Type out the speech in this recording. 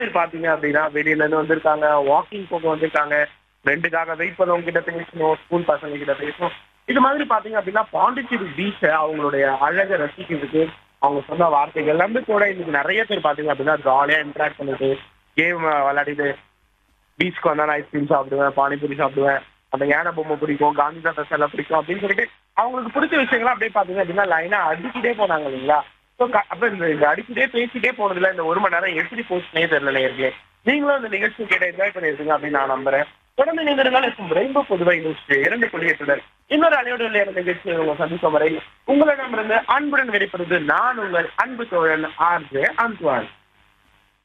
பேர் பாத்தீங்க அப்படின்னா வெளியில இருந்து வந்திருக்காங்க வாக்கிங் போக வந்திருக்காங்க ரெண்டுக்காக வெயிட் பண்ணவங்க கிட்ட பேசணும் ஸ்கூல் பசங்க கிட்ட பேசணும் இது மாதிரி பாத்தீங்க அப்படின்னா பாண்டிச்சேரி பீச்சை அவங்களுடைய அழகை ரசிக்கிறதுக்கு அவங்க சொன்ன வார்த்தைகள் நம்பிக்கையோட இன்னைக்கு நிறைய பேர் பாத்தீங்க அப்படின்னா ஜாலியா இன்ட்ராக்ட் பண்ணிட்டு கேம் விளையாடிட்டு பீச்சுக்கு வந்தா நான் ஐஸ்கிரீம் சாப்பிடுவேன் பானிபூரி சாப்பிடுவேன் அந்த யானை பொம்மை பிடிக்கும் காந்தி தாத்தா சிலை பிடிக்கும் அப்படின்னு சொல்லிட்டு அவங்களுக்கு பிடிச்ச விஷயங்களை அப்படியே பாத்தீங்க அப்படின்னா லைனா அடிச்சுட்டே போனாங்க இல்லைங்களா ஸோ அப்ப இந்த இந்த அடிச்சுட்டே பேசிட்டே போனதுல இந்த ஒரு மணி நேரம் எப்படி போச்சுனே தெரியல நேர்களே நீங்களும் இந்த நிகழ்ச்சி கேட்ட என்ஜாய் பண்ணிருக்கீங்க அப்படின்னு நான் நம்புறேன் தொடர்ந்து நீங்கள் இருக்கும் ரெயின்போ புதுவை நியூஸ் இரண்டு புள்ளியத்துடன் இன்னொரு அலையோடு விளையாட நிகழ்ச்சியை உங்களை சந்திக்கும் வரை உங்களிடமிருந்து அன்புடன் வெளிப்படுவது நான் உங்கள் அன்பு தோழன் ஆர்ஜே அன்சுவான்